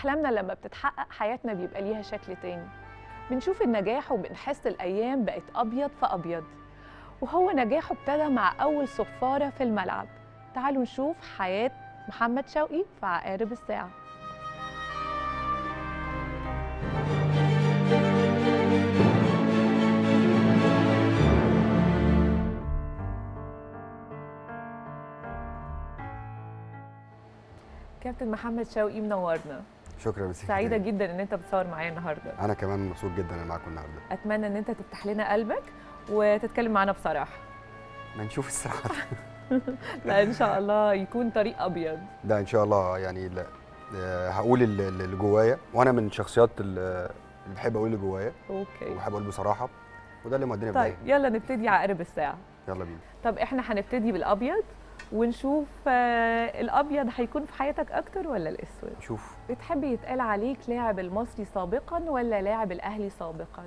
أحلامنا لما بتتحقق حياتنا بيبقى ليها شكل تاني بنشوف النجاح وبنحس الأيام بقت أبيض فأبيض وهو نجاحه ابتدى مع أول صفارة في الملعب تعالوا نشوف حياة محمد شوقي في عقارب الساعة كابتن محمد شوقي منورنا شكرا بس سعيدة جدا ان انت بتصور معايا النهارده انا كمان مبسوط جدا انا معاكم النهارده اتمنى ان انت تفتح لنا قلبك وتتكلم معانا بصراحة ما نشوف الصراحه لا ان شاء الله يكون طريق ابيض ده ان شاء الله يعني لا آه، هقول اللي اللي جوايا وانا من الشخصيات اللي اللي بحب اقول اللي جوايا اوكي وبحب اقول بصراحه وده اللي مودينا طيب بدايه يلا نبتدي عقرب الساعة يلا بينا طب احنا هنبتدي بالابيض ونشوف آه، الابيض هيكون في حياتك اكتر ولا الاسود شوف بتحب يتقال عليك لاعب المصري سابقا ولا لاعب الاهلي سابقا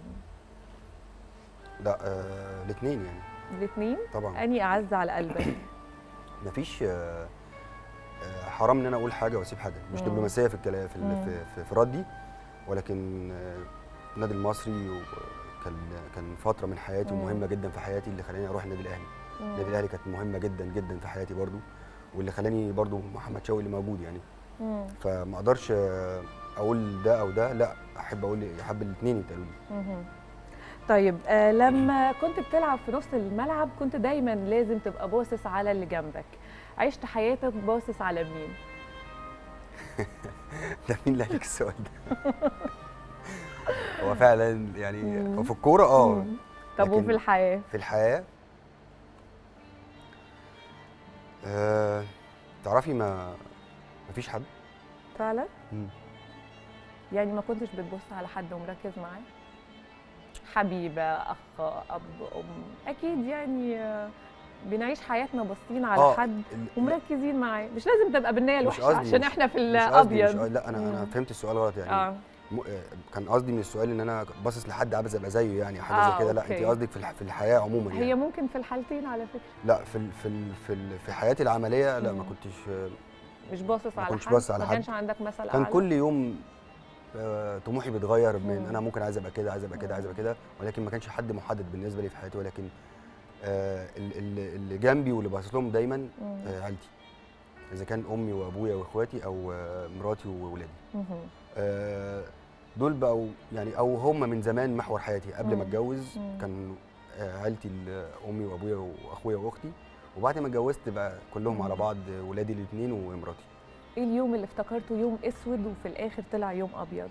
لا آه الاثنين يعني الاثنين طبعا اني اعز على قلبك مفيش آه آه حرام ان انا اقول حاجه واسيب حاجه مش مم. دبلوماسيه في الكلام في, مم. ال- في, في, في ردي ولكن آه النادي المصري كان كان فتره من حياتي مم. ومهمه جدا في حياتي اللي خلاني اروح النادي الاهلي النادي الاهلي كانت مهمه جدا جدا في حياتي برضو واللي خلاني برضو محمد شوقي اللي موجود يعني مم. فما اقدرش آه، اقول ده او ده لا احب اقول احب الاثنين يتقالوا لي مهم. طيب آه لما كنت بتلعب في نص الملعب كنت دايما لازم تبقى باصص على اللي جنبك عشت حياتك باصص على مين ده مين اللي عليك السؤال ده هو فعلا يعني مم. هو في الكوره اه مم. طب لكن- وفي الحياه في الحياه آه تعرفي ما مفيش حد فعلا مم. يعني ما كنتش بتبص على حد ومركز معاه حبيبه اخ اب ام اكيد يعني آه، بنعيش حياتنا باصين على آه، حد ال- ومركزين معاه مش لازم تبقى بالنية مش الوحشه قصدي- عشان مش- احنا في مش قصدي مش الابيض قصدي- لا انا انا مم. فهمت السؤال غلط يعني اه م- آه، كان قصدي من السؤال ان انا باصص لحد عاوز ابقى زيه يعني حاجه آه، زي كده لا أوكي. انت قصدك في الح- في الحياه عموما هي يعني ممكن في الحالتين على فكره لا في ال في ال في, ال في حياتي العمليه لا ما مم. كنتش آه، مش باصص ما على كنتش حد باصص على ما حد. كانش عندك مثل كان أعلى؟ كل يوم آه، طموحي بيتغير من مم. انا ممكن عايز ابقى كده عايز ابقى كده عايز ابقى كده ولكن ما كانش حد محدد بالنسبه لي في حياتي ولكن آه، ال- ال- اللي جنبي واللي باصص لهم دايما مم. آه، عيلتي اذا كان امي وابويا واخواتي او آه، مراتي وولادي مهم. آه، دول بقوا يعني او هم من زمان محور حياتي قبل مم. ما اتجوز مم. كان آه، عيلتي ال- امي وابويا واخويا واختي وبعد ما اتجوزت بقى كلهم على مم. بعض آه، ولادي الاثنين ومراتي ايه اليوم اللي افتكرته يوم اسود وفي الاخر طلع يوم ابيض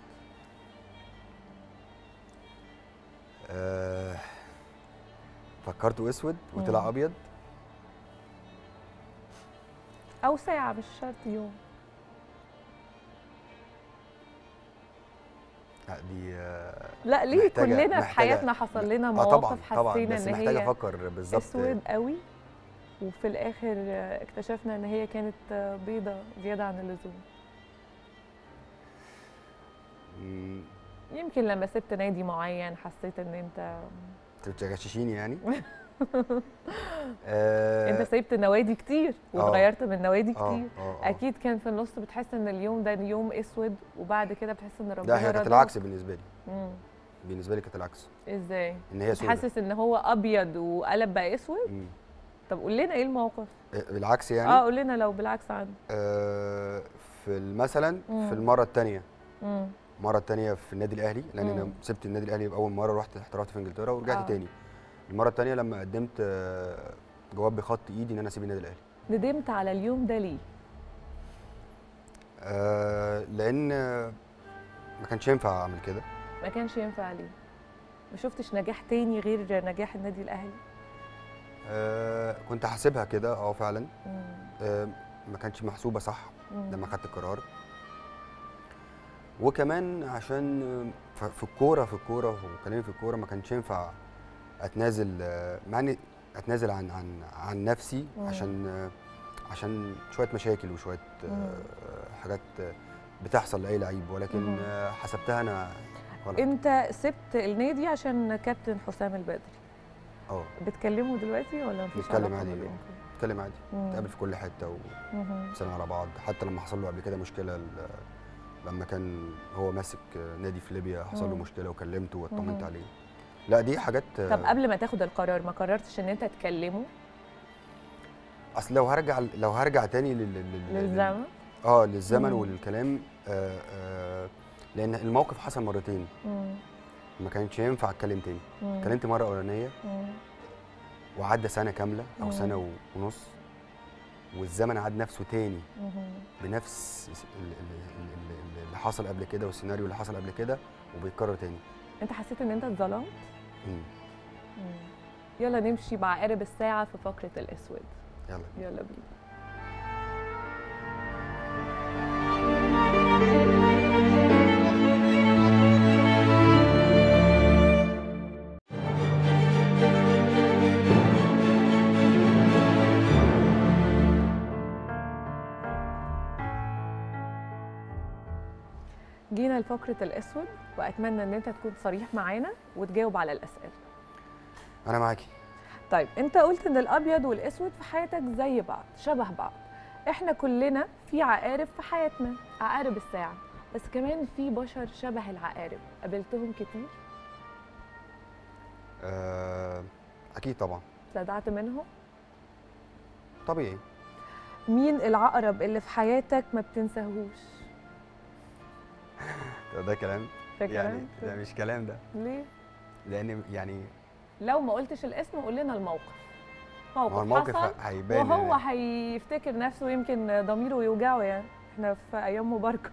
آه، فكرته اسود وطلع مم. ابيض او ساعه مش شرط يوم لا دي آه، لا ليه محتاجة- كلنا في محتاجة- حياتنا حصل لنا اه مواقف طبعا طبعا حسينا بس ان محتاجه هي افكر بالظبط اسود قوي وفي الاخر آه، اكتشفنا ان هي كانت آه، بيضه زياده عن اللزوم مم، يمكن لما سبت نادي معين حسيت ان انت انت بتغششيني يعني آه، انت سبت نوادي كتير آه. واتغيرت من نوادي آه، كتير آه، آه. اكيد كان في النص بتحس ان اليوم ده يوم اسود وبعد كده بتحس ان ربنا لا هي كانت رضاك. العكس بالنسبه لي مم. بالنسبه لي كانت العكس ازاي ان هي كنت سودة حاسس ان هو ابيض وقلب بقى اسود مم. طب قول لنا ايه الموقف آه، بالعكس يعني اه قول لنا لو بالعكس عنه آه، في مثلا مم. في المره الثانيه مم. المره الثانيه في النادي الاهلي لان انا مم. سبت النادي الاهلي باول مره رحت احترفت في انجلترا ورجعت آه. تاني المره الثانيه لما قدمت آه، جواب بخط ايدي ان انا اسيب النادي الاهلي ندمت على اليوم ده ليه آه، لان آه، ما كانش ينفع اعمل كده ما كانش ينفع ليه ما شفتش نجاح تاني غير نجاح النادي الاهلي آه، كنت حاسبها كده اه فعلا مم. آه، ما كانتش محسوبه صح مم. لما خدت القرار وكمان عشان ف- في الكوره في الكوره وكلامي في الكوره ما كانش ينفع اتنازل آه، مع اني اتنازل عن عن عن نفسي مم. عشان آه، عشان شويه مشاكل وشويه آه، مم. حاجات آه، بتحصل لاي لعيب ولكن مم. آه، حسبتها انا غلط انت سبت النادي عشان كابتن حسام البدري اه بتكلموا دلوقتي ولا مفيش بنتكلم علاقة عادي، ما اه. بينكم؟ نتكلم عادي مم. نتقابل في كل حته مهم. ونسلم على بعض حتى لما حصل له قبل كده مشكله ال- لما كان هو ماسك نادي في ليبيا حصل له مم. مشكله وكلمته واطمنت مهم. عليه لا دي حاجات طب قبل ما تاخد القرار ما قررتش ان انت تكلمه اصل لو هرجع لو هرجع تاني لل... لل... لل- للزمن اه للزمن مم. وللكلام آه آه لان الموقف حصل مرتين مم. ما كانش ينفع اتكلم تاني مم. اتكلمت مره اولانيه مم. وعدى سنه كامله او مم. سنه و- ونص والزمن عاد نفسه تاني مم. بنفس ال- ال- ال- ال- اللي حصل قبل كده والسيناريو اللي حصل قبل كده وبيتكرر تاني انت حسيت ان انت اتظلمت مم. مم. يلا نمشي مع قارب الساعة في فقرة الأسود يلا بينا. يلا بينا جينا لفقرة الأسود وأتمنى إن أنت تكون صريح معانا وتجاوب على الأسئلة انا معاكي طيب انت قلت ان الابيض والاسود في حياتك زي بعض شبه بعض احنا كلنا في عقارب في حياتنا عقارب الساعه بس كمان في بشر شبه العقارب قابلتهم كتير آه اكيد طبعا اتلدعت منهم طبيعي مين العقرب اللي في حياتك ما بتنساهوش ده, ده كلام ده يعني كلام ده مش كلام ده ليه لان يعني لو ما قلتش الاسم قول لنا الموقف ما هو موقف الموقف حصل هيبان وهو هيفتكر نفسه يمكن ضميره يوجعه يعني احنا في ايام مباركه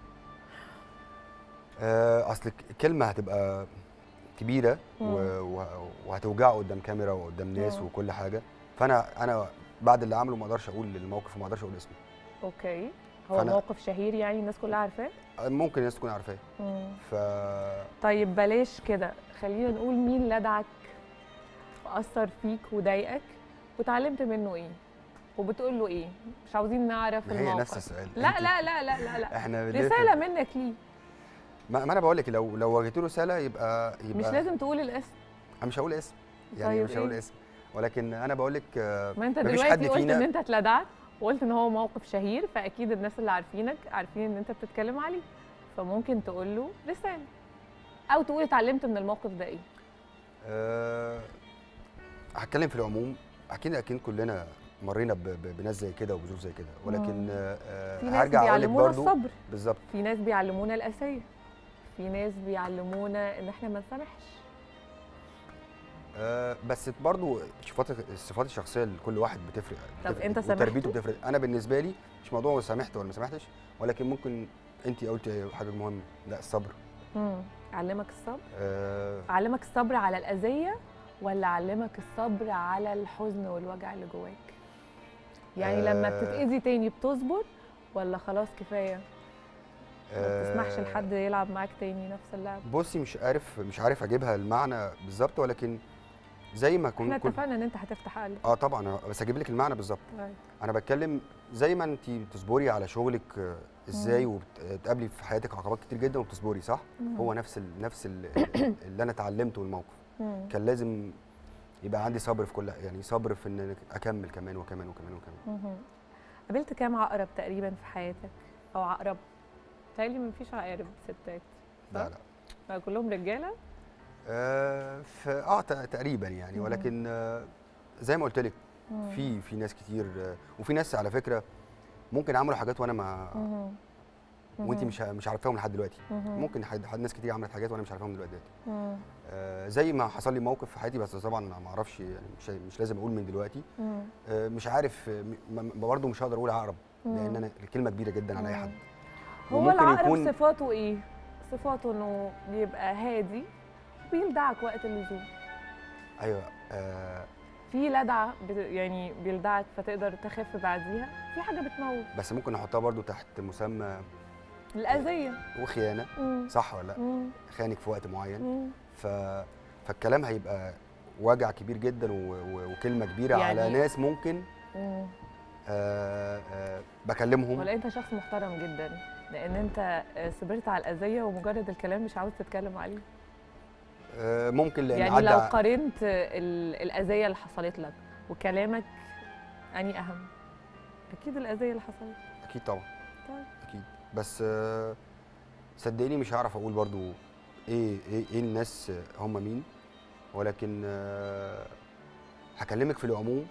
آه اصل الكلمه هتبقى كبيره و... مم. و... وهتوجعه قدام كاميرا وقدام ناس مم. وكل حاجه فانا انا بعد اللي عمله ما اقدرش اقول الموقف وما اقدرش اقول اسمه اوكي هو فأنا- موقف شهير يعني الناس كلها عارفاه آه، ممكن الناس تكون عارفاه مم. ف طيب بلاش كده خلينا نقول مين لدعك وأثر فيك وضايقك وتعلمت منه ايه وبتقول له ايه مش عاوزين نعرف ما هي الموقف نفس السؤال لا أنت- لا لا لا لا لا احنا بنلف- رسالة منك ليه ما, ما انا بقول لك لو لو واجهت له رساله يبقى يبقى مش لازم تقول الاسم انا مش هقول اسم يعني طيب مش هقول إيه؟ اسم ولكن انا بقول لك آه، ما انت مفيش دلوقتي حد قلت فينا- ان انت اتلدعت وقلت ان هو موقف شهير فاكيد الناس اللي عارفينك عارفين ان انت بتتكلم عليه فممكن تقول له رسالة او تقول اتعلمت من الموقف ده ايه أه هتكلم في العموم اكيد اكيد كلنا مرينا ب- ب- بناس زي كده وبظروف زي كده ولكن مم. أه آه، في ناس هرجع اقول لك بيعلمونا برضو الصبر بالظبط في ناس بيعلمونا القساية في ناس بيعلمونا ان احنا ما نسامحش أه بس برضو صفات الصفات الشخصيه لكل واحد بتفرق طب بتفرق أنت وتربيته سامحته؟ بتفرق انا بالنسبه لي مش موضوع سامحت ولا ما سامحتش ولكن ممكن انت قلت حاجه مهمه لا الصبر امم علمك الصبر أه علمك الصبر على الاذيه ولا علمك الصبر على الحزن والوجع اللي جواك يعني لما آه. بتتاذي تاني بتصبر ولا خلاص كفايه ما بتسمحش آه، لحد يلعب معاك تاني نفس اللعب بصي مش عارف مش عارف اجيبها المعنى بالظبط ولكن زي ما احنا كنت كنت اتفقنا ان انت هتفتح قلب اه طبعا بس اجيب لك المعنى بالظبط طيب. انا بتكلم زي ما انت بتصبري على شغلك آه، ازاي وبتقابلي في حياتك عقبات كتير جدا وبتصبري صح مم. هو نفس ال نفس ال اللي انا اتعلمته من الموقف مم. كان لازم يبقى عندي صبر في كل يعني صبر في ان اكمل كمان وكمان وكمان وكمان مهم. قابلت كام عقرب تقريبا في حياتك او عقرب تهيألي مفيش عقارب ستات لا صح؟ لا بقى كلهم رجاله آه ف- اه ت- تقريبا يعني مم. ولكن آه زي ما قلت لك مم. في في ناس كتير آه وفي ناس على فكره ممكن عملوا حاجات وانا ما مهم. وانت مهم. مش مش عارفاهم لحد دلوقتي مهم. ممكن حد حد- ناس كتير عملت حاجات وانا مش عارفاهم دلوقتي مم. آه، زي ما حصل لي موقف في حياتي بس طبعا ما اعرفش يعني مش مش لازم اقول من دلوقتي مم. آه، مش عارف آه، م- م- برضه مش هقدر اقول عقرب لان مم. انا الكلمه كبيره جدا على اي مم. حد هو وممكن العقرب يكون- صفاته ايه؟ صفاته انه بيبقى هادي بيلدعك وقت اللزوم ايوه آه، في لدعه بت- يعني بيلدعك فتقدر تخف بعديها في حاجه بتموت بس ممكن نحطها برضه تحت مسمى الاذيه وخيانه مم. صح ولا لا مم. خانك في وقت معين مم. ف فالكلام هيبقى وجع كبير جدا و... و... وكلمه كبيره يعني- على ناس ممكن مم. آه، آه، بكلمهم ولا انت شخص محترم جدا لان انت آه، صبرت على الاذيه ومجرد الكلام مش عاوز تتكلم عليه آه، ممكن لان يعني عدى لو قارنت ال- الاذيه اللي حصلت لك وكلامك اني اهم اكيد الاذيه اللي حصلت اكيد طبعا طيب. اكيد بس آه، صدقني مش هعرف اقول برضو ايه ايه, إيه الناس هم مين ولكن آه، هكلمك في العموم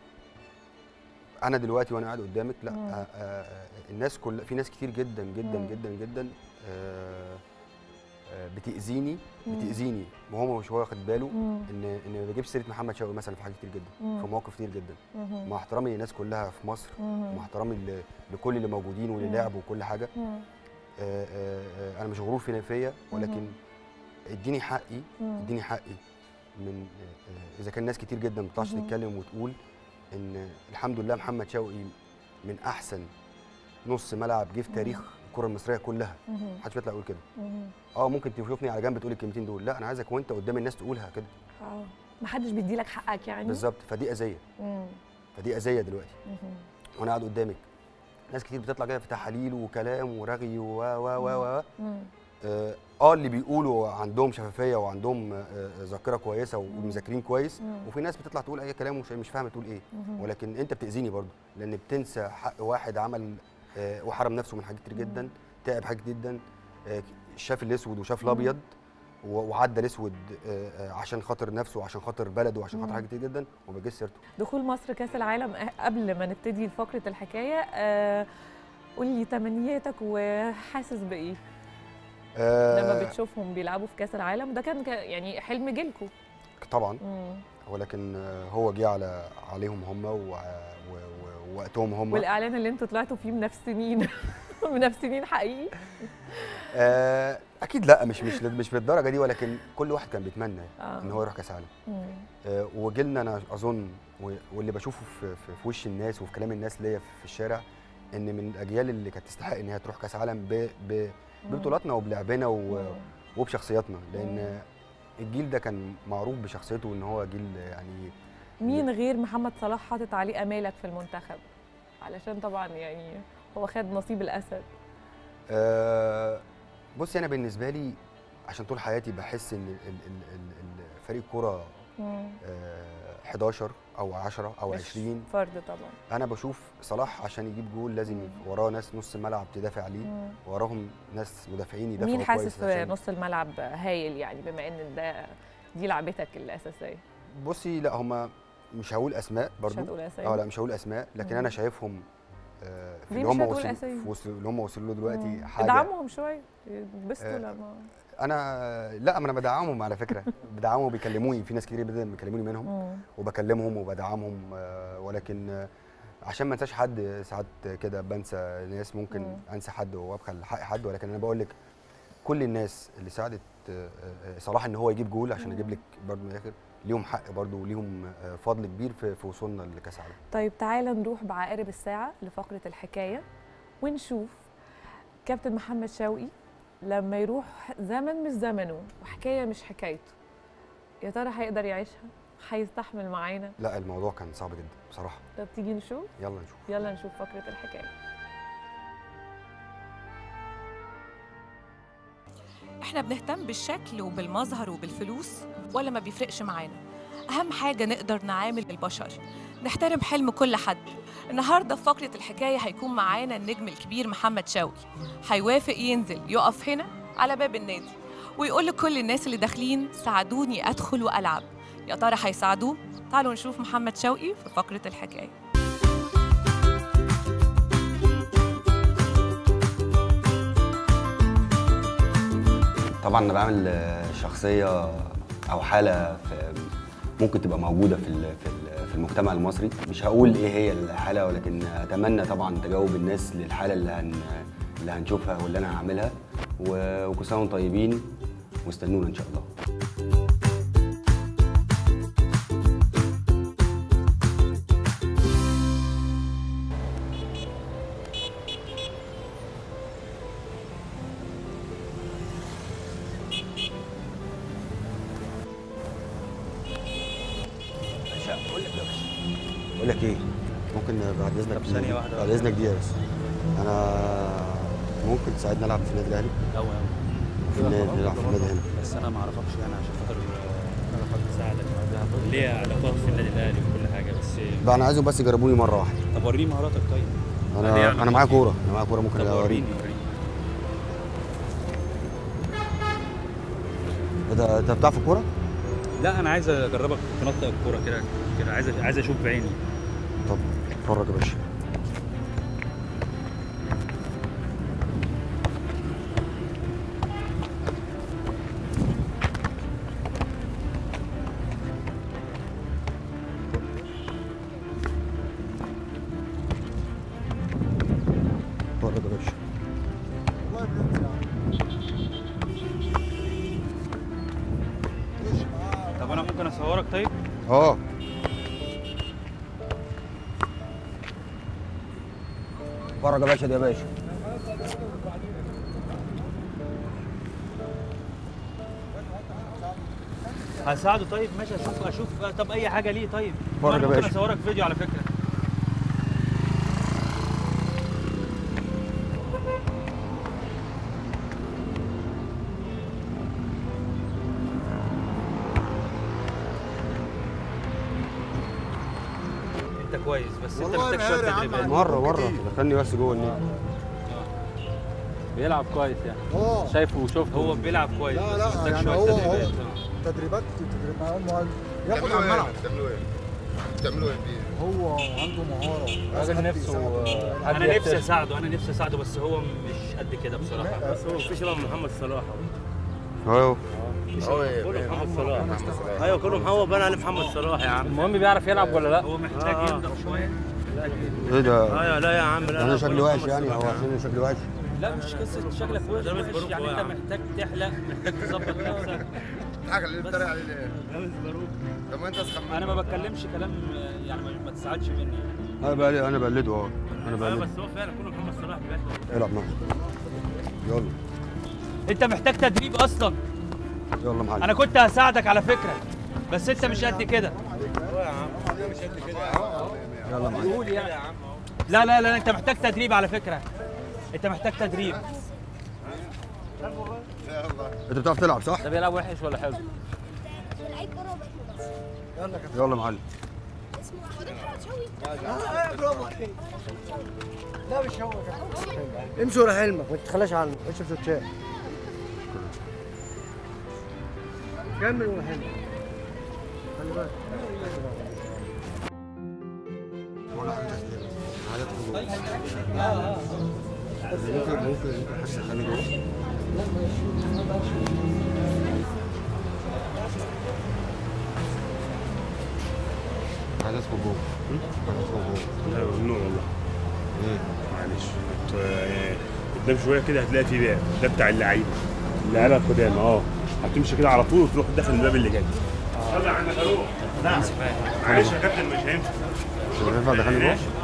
انا دلوقتي وانا قاعد قدامك لا مم. آه، آه، الناس كل في ناس كتير جدا جدا مم. جدا جدا آه، آه، بتاذيني مم. بتاذيني وهو مش واخد باله مم. ان ان ما بجيبش سيره محمد شوقي مثلا في حاجات كتير جدا مم. في مواقف كتير جدا مهم. مع احترامي للناس كلها في مصر مهم. ومع احترامي ل- لكل اللي موجودين واللي مم. لعبوا وكل حاجه مم. آه، آه، آه، انا مش غرور في فيا ولكن مهم. اديني حقي مم. اديني حقي من آه، آه، اذا كان ناس كتير جدا ما بتطلعش مهم. تتكلم وتقول ان الحمد لله محمد شوقي من احسن نص ملعب جه في مم. تاريخ الكره المصريه كلها مهم. محدش بيطلع يقول كده مهم. اه ممكن تشوفني على جنب تقول الكلمتين دول لا انا عايزك وانت قدام الناس تقولها كده اه محدش بيديلك حقك يعني بالظبط فدي اذيه مم. فدي اذيه دلوقتي مهم. وانا قاعد قدامك ناس كتير بتطلع كده في تحاليل وكلام ورغي و و و و مم. اه آه، اللي بيقولوا عندهم شفافيه وعندهم آه، آه، ذاكره كويسه ومذاكرين كويس مم. وفي ناس بتطلع تقول اي كلام ومش مش فاهمه تقول ايه مهم. ولكن انت بتاذيني برضه لان بتنسى حق واحد عمل آه، وحرم نفسه من حاجات كتير جدا مم. تعب حاجات جدا آه، شاف الاسود وشاف مم. الابيض و- وعدى الاسود آه، آه، عشان خاطر نفسه وعشان خاطر بلده وعشان خاطر مم. حاجات كتير جدا وما بيجيش سيرته دخول مصر كاس العالم أه- قبل ما نبتدي فقره الحكايه آه قول لي تمنياتك وحاسس بايه آه، لما بتشوفهم بيلعبوا في كاس العالم ده كان ك- يعني حلم جيلكوا طبعا مم. ولكن آه، هو جه على عليهم هم و- و- و- ووقتهم هم والاعلان اللي انتوا طلعتوا فيه منافسين منافسين حقيقي آه، اكيد لا مش مش مش للدرجه دي ولكن كل واحد كان بيتمنى آه. ان هو يروح كاس عالم مم. آه، وجيلنا انا اظن و- واللي بشوفه في, في, في وش الناس وفي كلام الناس ليا في الشارع ان من الاجيال اللي كانت تستحق ان هي تروح كاس عالم ب- ب- ببطولاتنا وبلعبنا و- مم. وبشخصياتنا مم. لان الجيل ده كان معروف بشخصيته ان هو جيل يعني مين غير محمد صلاح حاطط عليه امالك في المنتخب علشان طبعا يعني هو خد نصيب الاسد آه، بصي انا بالنسبه لي عشان طول حياتي بحس ان ال- ال- ال- ال- فريق كوره مم. آه، 11 او 10 او مش 20 فرد طبعا انا بشوف صلاح عشان يجيب جول لازم مم. يبقى وراه ناس نص الملعب تدافع عليه مم. وراهم ناس مدافعين يدافعوا مين كويس حاسس في عشان- نص الملعب هايل يعني بما ان ده دي لعبتك الاساسيه بصي لا هم مش هقول اسماء مش برضو هتقول اسامي اه لا مش هقول اسماء لكن مم. انا شايفهم آه، في ليه اللي مش هم هتقول وصلوا أسامي؟ في وصل اللي هم وصلوا له دلوقتي مم. حاجه ادعمهم شويه يتبسطوا آه، لما انا لا ما انا بدعمهم على فكره بدعمهم وبيكلموني في ناس كتير جدا بيكلموني منهم مم. وبكلمهم وبدعمهم آه، ولكن آه، عشان ما انساش حد ساعات كده بنسى ناس ممكن مم. انسى حد وابخل حق حد ولكن انا بقول لك كل الناس اللي ساعدت آه، آه، صلاح ان هو يجيب جول عشان مم. اجيب لك برضه من الاخر ليهم حق برضه وليهم آه، فضل كبير في في وصولنا لكاس العالم طيب تعالى نروح بعقارب الساعه لفقره الحكايه ونشوف كابتن محمد شوقي لما يروح زمن مش زمنه وحكايه مش حكايته يا ترى هيقدر يعيشها هيستحمل معانا لا الموضوع كان صعب جدا بصراحه طب تيجي نشوف يلا نشوف يلا نشوف فقره الحكايه احنا بنهتم بالشكل وبالمظهر وبالفلوس ولا ما بيفرقش معانا اهم حاجه نقدر نعامل البشر نحترم حلم كل حد النهارده في فقره الحكايه هيكون معانا النجم الكبير محمد شوقي هيوافق ينزل يقف هنا على باب النادي ويقول لكل الناس اللي داخلين ساعدوني ادخل والعب يا ترى هيساعدوه تعالوا نشوف محمد شوقي في فقره الحكايه طبعا انا بعمل آه، شخصيه او حاله في ممكن تبقى موجوده في ال- في ال- في المجتمع المصري مش هقول ايه هي الحاله ولكن اتمنى طبعا تجاوب الناس للحاله اللي هن اللي هنشوفها واللي انا هعملها و- وكل سنه وانتم طيبين واستنونا ان شاء الله بقول لك ايه ممكن بعد اذنك طب ثانية واحدة. بعد اذنك دقيقه بس انا ممكن تساعدني العب في النادي الاهلي أوي في النادي نلعب في النادي هنا بس انا ما اعرفكش يعني عشان خاطر آه، اساعدك ليا علاقات في النادي الاهلي وكل حاجه بس بقى انا عايزهم بس يجربوني مره واحده طب وريني مهاراتك طيب ليه انا علاقات انا معايا فيه؟ كوره انا معايا كوره ممكن طب اوريك وريني وريني انت انت بتاع في الكوره؟ لا انا عايز اجربك تنطق الكوره كده كده عايز عايز اشوف بعيني طب اتفرج يا باشا اتفرج يا باشا طب انا ممكن اصورك طيب اه اتفرج يا باشا دي يا باشا هساعده طيب ماشي اشوف اشوف طب اي حاجه ليه طيب اتفرج أنا يا ممكن باشا. اصورك فيديو على فكره انت كويس بس انت والله محتاج شويه مهاري يا عم. تدريبات مره مره دخلني بس جوه النادي بيلعب كويس يعني اه شايفه وشفته هو بيلعب كويس لا بس لا محتاج يعني شويه هو هو تدريبات تدريبات تدريبات مهم. ياخد بتعملوا على ايه؟ الملعب بتعملوا ايه؟ بتعملوا ايه فيه؟ هو عنده مهاره راجل حد نفسه يساعده. حد انا نفسي يحترف. اساعده انا نفسي اساعده بس هو مش قد كده بصراحه بس هو في شباب محمد صلاح اهو هو ايه؟ كله إيه؟ محمد صلاح محمد صلاح. ايوه كله محمد بان عليه محمد صلاح يا عم المهم بيعرف يلعب ولا لا هو محتاج آه. يبدا شويه ايه ده؟ ايوه لا يا عم لا انا لا، شكلي كله وحش محمد يعني صلاح هو يا عم. عشان شكلي وحش لا مش قصه شكلك وحش وحش يعني انت محتاج تحلق محتاج تظبط نفسك الحاجه اللي بتتريق عليه ليه؟ طب ما انت اسخن منه. انا ما بتكلمش كلام يعني ما- ما تزعلش مني يعني انا بقلد انا بقلده اه انا آه، بقلده بس هو فعلا كله محمد صلاح بجد العب معاه يلا انت محتاج تدريب اصلا يلا معلم انا كنت هساعدك على فكره بس انت مش قد كده يلا معلم قول يعني لا لا لا انت محتاج تدريب على فكره انت محتاج تدريب انت بتعرف تلعب صح؟ ده بيلعب وحش ولا حلو لعيب كوره بس يلا معلم اسمه محمد شوقي امشي ورا حلمك ما تتخلاش عنه اشرب شوتشات كمل ورا حلمك خلي بالك ممكن ممكن ممكن حد يخلي جوه عايز ادخل جوه عايز ادخل جوه لا ممنوع والله ايه معلش انت- آه، قدام شويه كده هتلاقي في باب ده بتاع اللعيبه اللعيبه القدام اه هتمشي كده على طول وتروح داخل الباب اللي جاي يلا يا عم فاروق نعم معلش يا كابتن مش هينفع مش هينفع دخلني جوه ماشي.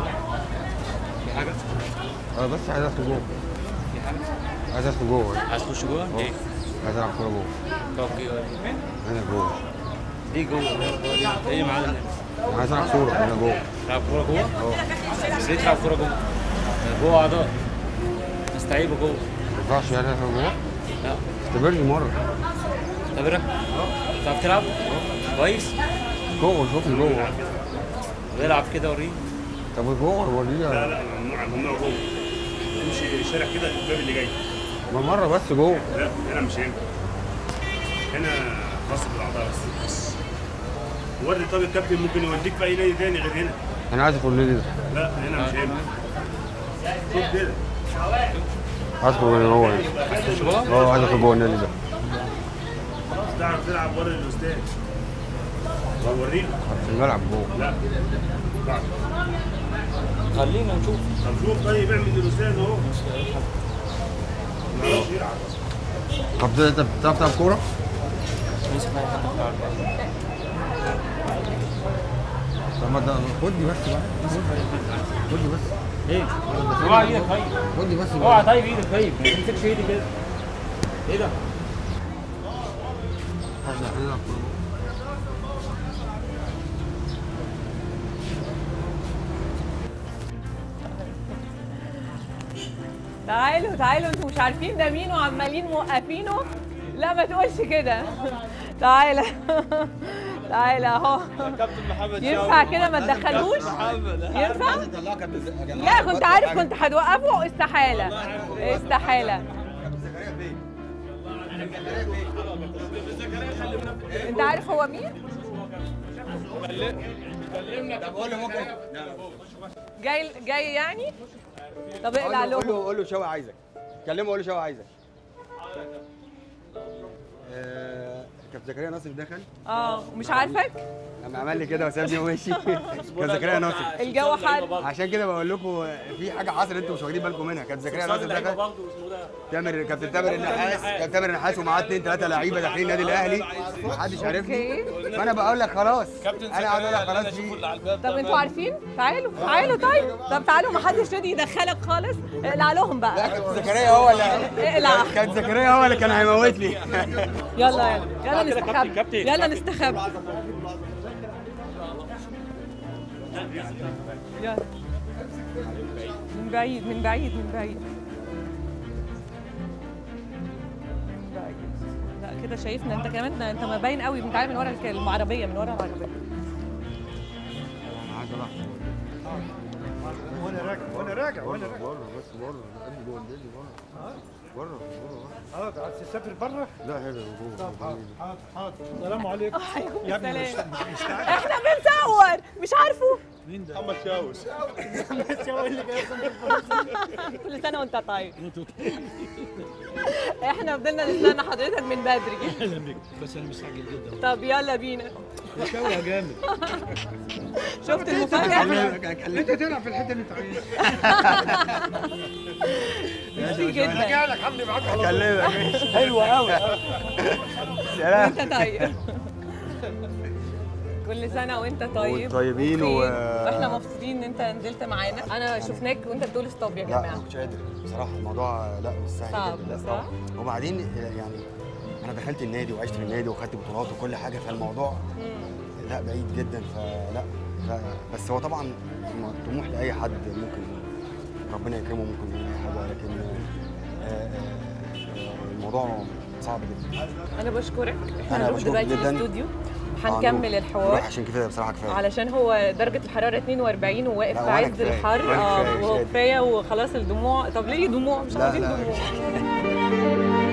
انا بس عايز ادخل جوه عايز ادخل جوه عايز تخش جوه؟ ايه عايز العب كوره جوه انا جوه ليه جوه؟ ايه يا معلم؟ انا عايز العب كوره انا جوه تلعب كوره جوه؟ اه بس ليه تلعب كوره جوه؟ جوه اعضاء استعيبه جوه ما ينفعش يعني ادخل جوه لا اختبرني مره اختبرك تعرف تلعب؟ كويس؟ جوه شوفني جوه بيلعب كده وريني طب جوه وريني لا لا ممنوع ممنوع جوه تمشي الشارع كده الباب اللي جاي ما مره بس جوه لا هنا مش هينفع هنا خاص بالاعضاء بس وري طب الكابتن ممكن يوديك في اي نادي تاني غير هنا انا عايز ادخل النادي ده لا هنا مش هينفع شوف كده ادخل من جوه يعني. تخش جوه؟ اه عايز ادخل جوه النادي ده تعرف تلعب ورا الاستاذ ورينا في الملعب جوه لا بعد. خلينا نشوف طب شوف طيب اعمل الاستاذ اهو ما يعرفش يلعب طب ده- انت بتعرف تلعب كوره؟ طب ما ده خدني بس بقى خدني بس ايه؟ اوعى ايدك طيب خدني بس اوعى طيب ايدك طيب ما تمسكش ايدي كده ايه ده؟ هنلعب كوره تعالوا تعالوا انتوا مش عارفين ده مين وعمالين موقفينه لا ما تقولش كده تعالى تعالى اهو ينفع كده ما تدخلوش ينفع لا كنت عارف كنت هتوقفه استحاله استحاله انت عارف هو مين؟ جاي جاي يعني؟ طب اقلع قول له لهم قول له شوقي عايزك كلمه قول له شوقي عايزك آه، كابتن زكريا ناصر دخل اه ومش عارفك؟ لما عمل لي كده وسابني ومشي كابتن زكريا ناصر الجو حر عشان كده بقول لكم في حاجه حصلت انتوا مش واخدين بالكم منها كابتن زكريا ناصر دخل تامر كابتن تامر النحاس كابتن تامر النحاس ومعاه اثنين ثلاثه لعيبه داخلين النادي الاهلي محدش عارفني اوكي فانا بقول لك خلاص انا عايز اقول لك خلاص في طب انتوا عارفين؟ تعالوا تعالوا طيب طب تعالوا ما حدش راضي يدخلك خالص اقلع لهم لا بقى كابتن زكريا هو اللي اقلع كابتن زكريا هو اللي كان هيموت لي يلا يلا يلا نستخبى يلا نستخبى يلا من بعيد من بعيد من بعيد من بعيد لا كده شايفنا انت كمان انت ما باين قوي انت عارف من ورا الك- العربيه من ورا العربيه وانا راجع وانا راجع وانا راجع بره بس بره قلبي جوه النادي بره بره بره اه عايز تسافر بره؟ لا هنا جوه طب حاضر حاضر حاضر السلام عليكم عليكم يا ابني مش السلام مش مستعجل احنا بنصور مش عارفه محمد شاوس كل سنه وانت طيب احنا فضلنا نستنى حضرتك من بدري اهلا بك بس انا مستعجل جدا طب يلا بينا شوي جامد شفت المفاجاه انت تلعب في الحته اللي انت عايزها ميرسي جدا راجع لك حمدي معاك على طول. كلمك حلوه قوي سلام وانت طيب كل سنه وانت طيب طيبين و بخير. واحنا مبسوطين ان انت نزلت معانا انا شفناك وانت بتقول ستوب يا لا ما جماعه كنتش قادر بصراحه الموضوع لا مش سهل صعب، جدا لا صح؟ طبعا وبعدين يعني انا دخلت النادي وعشت في النادي وخدت بطولات وكل حاجه فالموضوع لا بعيد جدا فلا لا بس هو طبعا طموح لاي حد ممكن ربنا يكرمه ممكن يعمل اي حاجه لكن آه، آه، آه، الموضوع صعب جدا انا بشكرك احنا أنا هنروح بشكرك دلوقتي جداً. الاستوديو آه، هنكمل نروح الحوار عشان كده بصراحه كفايه علشان هو درجة الحرارة 42 وواقف لا، في وأنا عز كفاية. الحر وأنا اه كفاية، مش وهو قادر. كفاية وخلاص الدموع طب ليه دموع مش لا، عاوزين لا، دموع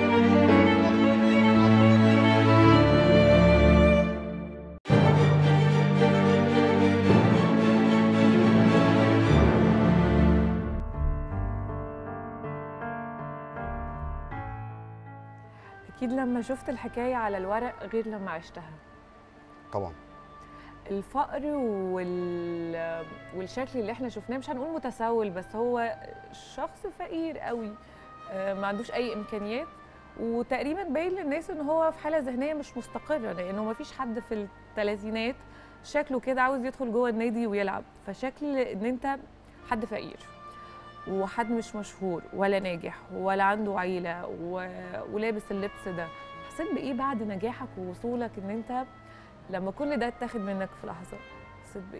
أكيد لما شفت الحكاية على الورق غير لما عشتها طبعا الفقر وال... والشكل اللي احنا شفناه مش هنقول متسول بس هو شخص فقير قوي آه، ما عندوش اي امكانيات وتقريبا باين للناس ان هو في حاله ذهنيه مش مستقره لانه ما فيش حد في الثلاثينات شكله كده عاوز يدخل جوه النادي ويلعب فشكل ان انت حد فقير وحد مش مشهور ولا ناجح ولا عنده عيله و... ولابس اللبس ده حسيت بايه بعد نجاحك ووصولك ان انت لما كل ده اتاخد منك في لحظه حسيت بايه؟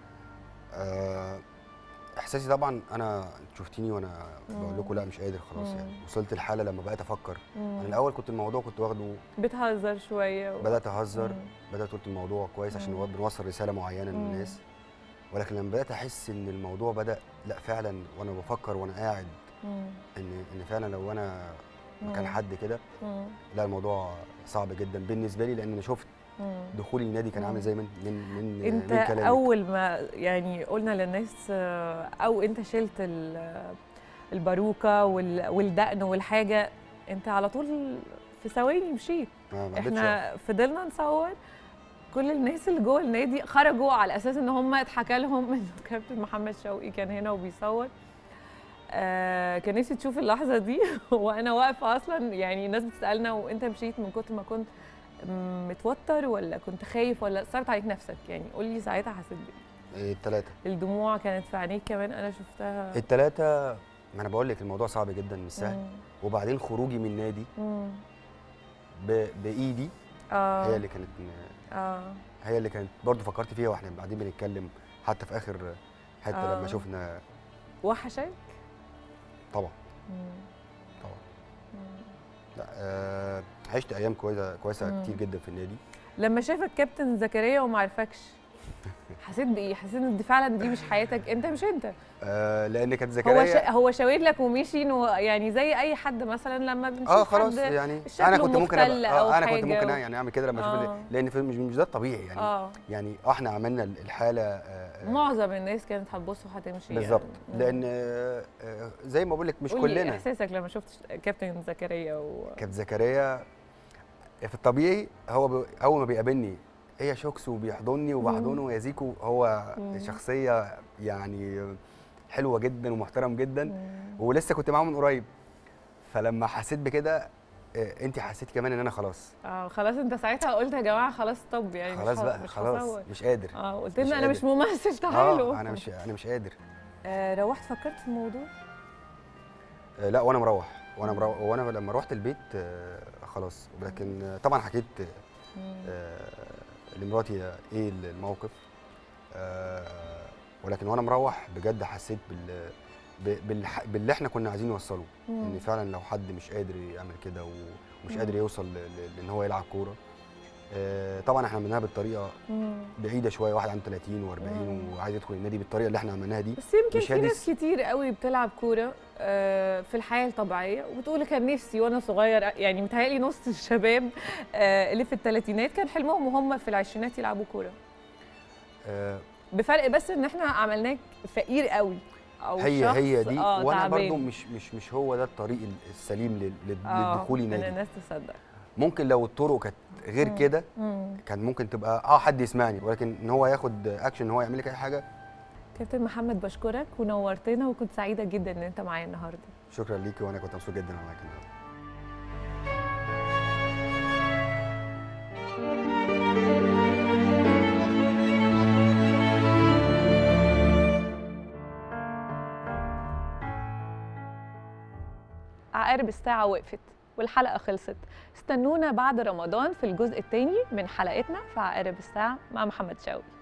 آه، احساسي طبعا انا شفتيني وانا بقول لكم لا مش قادر خلاص مم. يعني وصلت الحاله لما بقيت افكر مم. انا الاول كنت الموضوع كنت واخده بتهزر شويه و... بدات اهزر مم. بدات قلت الموضوع كويس عشان مم. هو بنوصل رساله معينه مم. للناس ولكن لما بدات احس ان الموضوع بدا لا فعلا وانا بفكر وانا قاعد مم. ان ان فعلا لو انا مكان مم. حد كده مم. لا الموضوع صعب جدا بالنسبه لي لان انا شفت مم. دخولي النادي كان مم. عامل زي من من من انت من كلامك اول ما يعني قلنا للناس آه، او انت شلت ال- الباروكه وال- والدقن والحاجه انت على طول في ثواني مشيت ما ما قدرتش احنا فضلنا نصور كل الناس اللي جوه النادي خرجوا على اساس ان هم اتحكى لهم ان كابتن محمد شوقي كان هنا وبيصور آه كان نفسي تشوف اللحظه دي وانا واقفه اصلا يعني الناس بتسالنا وانت مشيت من كتر ما كنت متوتر ولا كنت خايف ولا صارت عليك نفسك يعني قول لي ساعتها حسيت بايه الثلاثه الدموع كانت في عينيك كمان انا شفتها الثلاثه ما انا بقول لك الموضوع صعب جدا مش سهل مم. وبعدين خروجي من النادي مم. ب- بايدي اه هي اللي كانت اه هي اللي كانت برضو فكرت فيها واحنا بعدين بنتكلم حتى في اخر حته آه. لما شفنا وحشك طبعا مم. طبعا مم. لا آه عشت ايام كويسه كويسه مم. كتير جدا في النادي لما شافك كابتن زكريا وما عرفكش حسيت بايه حسيت ان دي فعلا دي مش حياتك انت مش انت آه لان كانت هو زكريا شا... هو شاور لك ومشي انه يعني زي اي حد مثلا لما بنشوف اه خلاص حد يعني شكله انا كنت ممكن مختل أبقى أو آه انا حاجة كنت ممكن و- يعني اعمل كده لما اشوف آه. ال- لان في- مش مش ده الطبيعي يعني اه يعني اه احنا عملنا الحاله آه، معظم الناس كانت هتبص وهتمشي بالظبط يعني. لان آه، آه، زي ما بقول لك مش قولي كلنا احساسك لما شفت كابتن زكريا و... كابتن زكريا في الطبيعي هو ب... اول ما بيقابلني هي شوكس وبيحضني وبحضنه ويا زيكو هو مم. شخصيه يعني حلوه جدا ومحترم جدا مم. ولسه كنت معاه من قريب فلما حسيت بكده انت حسيتي كمان ان انا خلاص اه خلاص انت ساعتها قلت يا جماعه خلاص طب يعني خلاص مش ه- بقى مش خلاص هصور. مش قادر اه قلت مش لنا انا مش قادر. ممثل تعالوا اه انا مش انا مش قادر آه روحت فكرت في الموضوع آه، لا وانا مروح وانا مروح وانا لما روحت البيت آه، خلاص لكن آه، طبعا حكيت مم. آه، لمراتي ايه الموقف آه، ولكن وانا مروح بجد حسيت بال ب- بالح- باللي احنا كنا عايزين نوصله مم. ان فعلا لو حد مش قادر يعمل كده ومش مم. قادر يوصل ل- ل- لان هو يلعب كوره آه، طبعا احنا عملناها بالطريقه مم. بعيده شويه واحد عنده 30 و40 مم. وعايز يدخل النادي بالطريقه اللي احنا عملناها دي بس يمكن مش في هي دي ناس كتير قوي بتلعب كوره آه، في الحياه الطبيعيه وبتقول كان نفسي وانا صغير يعني متهيألي نص الشباب آه، اللي في الثلاثينات كان حلمهم وهم في العشرينات يلعبوا كوره آه، بفرق بس ان احنا عملناك فقير قوي او هي شخص هي دي آه وانا تعبان. برضو مش مش مش هو ده الطريق السليم لل- لل- آه، للدخول ان نادي الناس تصدق ممكن لو الطرق كانت غير مم. كده مم. كان ممكن تبقى اه حد يسمعني ولكن ان هو ياخد اكشن ان هو يعمل لك اي حاجه كابتن محمد بشكرك ونورتنا وكنت سعيده جدا ان انت معايا النهارده شكرا ليكي وانا كنت مبسوط جدا معاك النهارده عقارب الساعة وقفت والحلقة خلصت استنونا بعد رمضان في الجزء الثاني من حلقتنا في عقارب الساعة مع محمد شوقي